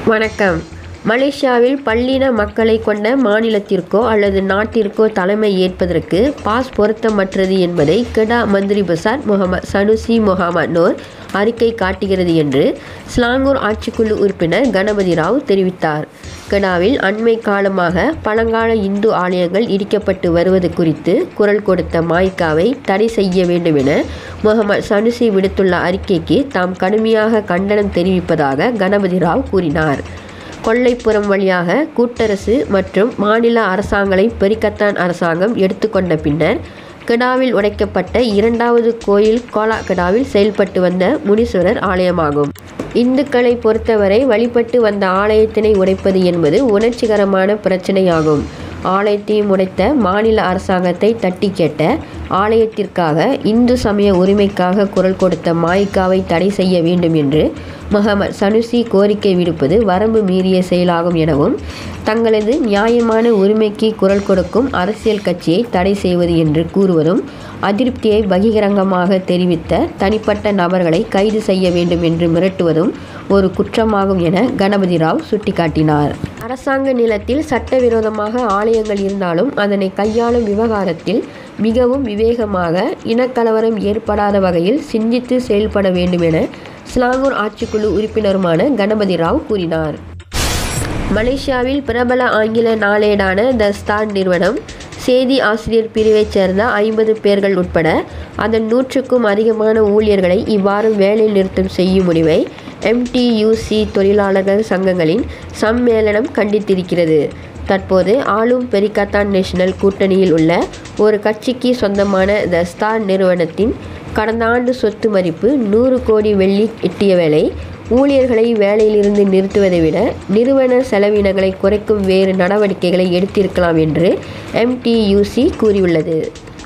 வணக்கம் மலேசியாவில் பல்லின மக்களை கொண்ட மாநிலத்திற்கோ அல்லது நாட்டிற்கோ தலைமை ஏற்பதற்கு பாஸ் பொருத்தமற்றது என்பதை கெடா மந்திரி பசார் முகமது சனுசி முகமது நூர் அறிக்கை காட்டுகிறது என்று ஸ்லாங்கூர் ஆட்சிக்குழு உறுப்பினர் கணபதி ராவ் தெரிவித்தார் கெடாவில் அண்மை காலமாக பழங்கால இந்து ஆலயங்கள் இடிக்கப்பட்டு வருவது குறித்து குரல் கொடுத்த மாய்காவை தடை செய்ய வேண்டும் என முகமது சனுசி விடுத்துள்ள அறிக்கைக்கு தாம் கடுமையாக கண்டனம் தெரிவிப்பதாக கணபதி ராவ் கூறினார் கொல்லைப்புறம் வழியாக கூட்டரசு மற்றும் மாநில அரசாங்களை பெரிக்கத்தான் அரசாங்கம் எடுத்துக்கொண்ட பின்னர் கெடாவில் உடைக்கப்பட்ட இரண்டாவது கோயில் கோலாகடாவில் செயல்பட்டு வந்த முனீஸ்வரர் ஆலயமாகும் இந்துக்களை பொறுத்தவரை வழிபட்டு வந்த ஆலயத்தினை உடைப்பது என்பது உணர்ச்சிகரமான பிரச்சனையாகும் ஆலயத்தையும் உடைத்த மாநில அரசாங்கத்தை தட்டி கேட்ட ஆலயத்திற்காக இந்து சமய உரிமைக்காக குரல் கொடுத்த மாய்காவை தடை செய்ய வேண்டும் என்று முகமது சனுசி கோரிக்கை விடுப்பது வரம்பு மீறிய செயலாகும் எனவும் தங்களது நியாயமான உரிமைக்கு குரல் கொடுக்கும் அரசியல் கட்சியை தடை செய்வது என்று கூறுவதும் அதிருப்தியை பகிரங்கமாக தெரிவித்த தனிப்பட்ட நபர்களை கைது செய்ய வேண்டும் என்று மிரட்டுவதும் ஒரு குற்றமாகும் என கணபதி ராவ் சுட்டிக்காட்டினார் அரசாங்க நிலத்தில் சட்டவிரோதமாக ஆலயங்கள் இருந்தாலும் அதனை கையாளும் விவகாரத்தில் மிகவும் விவேகமாக இனக்கலவரம் ஏற்படாத வகையில் சிந்தித்து செயல்பட வேண்டும் என ஸ்லாங்கூர் ஆட்சிக்குழு உறுப்பினருமான கணபதி ராவ் கூறினார் மலேசியாவில் பிரபல ஆங்கில நாளேடான த ஸ்டார் நிறுவனம் செய்தி ஆசிரியர் பிரிவைச் சேர்ந்த ஐம்பது பேர்கள் உட்பட அதன் நூற்றுக்கும் அதிகமான ஊழியர்களை இவ்வாறு வேலை நிறுத்தம் செய்யும் முடிவை எம்டியூசி தொழிலாளர்கள் சங்கங்களின் சம்மேளனம் கண்டித்திருக்கிறது தற்போது ஆளும் பெரிகத்தான் நேஷனல் கூட்டணியில் உள்ள ஒரு கட்சிக்கு சொந்தமான த ஸ்டார் நிறுவனத்தின் கடந்த ஆண்டு சொத்து மதிப்பு நூறு கோடி வெள்ளி எட்டிய வேளை ஊழியர்களை வேலையிலிருந்து நிறுத்துவதை விட நிறுவன செலவினங்களை குறைக்கும் வேறு நடவடிக்கைகளை எடுத்திருக்கலாம் என்று எம்டியூசி கூறியுள்ளது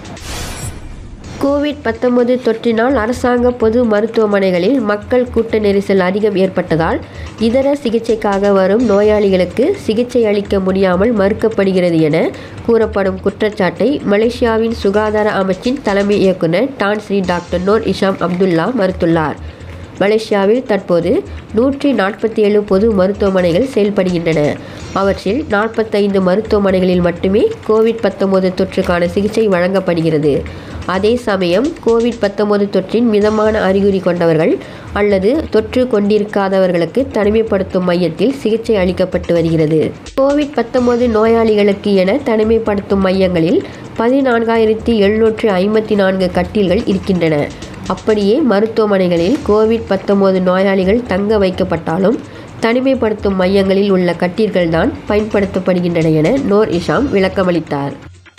கோவிட் பத்தொன்பது தொற்றினால் அரசாங்க பொது மருத்துவமனைகளில் மக்கள் கூட்ட நெரிசல் அதிகம் ஏற்பட்டதால் இதர சிகிச்சைக்காக வரும் நோயாளிகளுக்கு சிகிச்சை அளிக்க முடியாமல் மறுக்கப்படுகிறது என கூறப்படும் குற்றச்சாட்டை மலேசியாவின் சுகாதார அமைச்சின் தலைமை இயக்குனர் Tan Sri doctor Noor Hisham Abdullah மறுத்துள்ளார் மலேசியாவில் தற்போது நூற்றி நாற்பத்தி ஏழு பொது மருத்துவமனைகள் செயல்படுகின்றன அவற்றில் நாற்பத்தைந்து மருத்துவமனைகளில் மட்டுமே கோவிட் பத்தொன்பது தொற்றுக்கான சிகிச்சை வழங்கப்படுகிறது அதே சமயம் கோவிட் பத்தொன்பது தொற்றின் மிதமான அறிகுறி கொண்டவர்கள் அல்லது தொற்று கொண்டிருக்காதவர்களுக்கு தனிமைப்படுத்தும் மையத்தில் சிகிச்சை அளிக்கப்பட்டு வருகிறது கோவிட் பத்தொன்பது நோயாளிகளுக்கு என தனிமைப்படுத்தும் மையங்களில் பதினான்காயிரத்தி எழுநூற்று ஐம்பத்தி நான்கு கட்டில்கள் இருக்கின்றன அப்படியே மருத்துவமனைகளில் கோவிட் பத்தொன்பது நோயாளிகள் தங்க வைக்கப்பட்டாலும் தனிமைப்படுத்தும் மையங்களில் உள்ள கட்டீர்கள் தான் பயன்படுத்தப்படுகின்றன என நோர் இஷாம் விளக்கமளித்தார்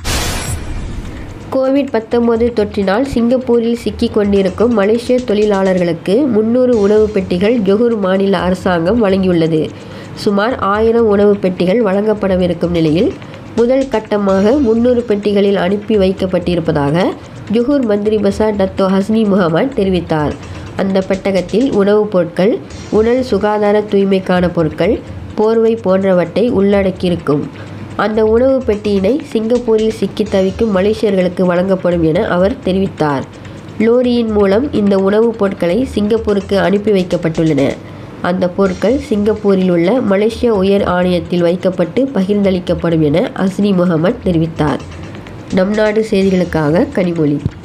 கோவிட் பத்தொன்பது தொற்றினால் சிங்கப்பூரில் சிக்கிக் கொண்டிருக்கும் மலேசிய தொழிலாளர்களுக்கு முன்னூறு உணவு பெட்டிகள் ஜொஹூர் மாநில அரசாங்கம் வழங்கியுள்ளது சுமார் ஆயிரம் உணவு பெட்டிகள் வழங்கப்படவிருக்கும் நிலையில் முதல் கட்டமாக முன்னூறு பெட்டிகளில் அனுப்பி வைக்கப்பட்டிருப்பதாக ஜொஹூர் மந்திரி பசார் டத்தோ ஹஸ்னி முகமது தெரிவித்தார் அந்த பெட்டகத்தில் உணவுப் பொருட்கள் உடல் சுகாதார தூய்மைக்கான பொருட்கள் போர்வை போன்றவற்றை உள்ளடக்கியிருக்கும் அந்த உணவு பெட்டியினை சிங்கப்பூரில் சிக்கி தவிக்கும் மலேசியர்களுக்கு வழங்கப்படும் என அவர் தெரிவித்தார் லோரியின் மூலம் இந்த உணவுப் பொருட்களை சிங்கப்பூருக்கு அனுப்பி வைக்கப்பட்டுள்ளன அந்த பொருட்கள் சிங்கப்பூரில் உள்ள மலேசிய உயர் ஆணையத்தில் வைக்கப்பட்டு பகிர்ந்தளிக்கப்படும் என அஸ்னி முகமது தெரிவித்தார் நம் நாடு செய்திகளுக்காக கனிமொழி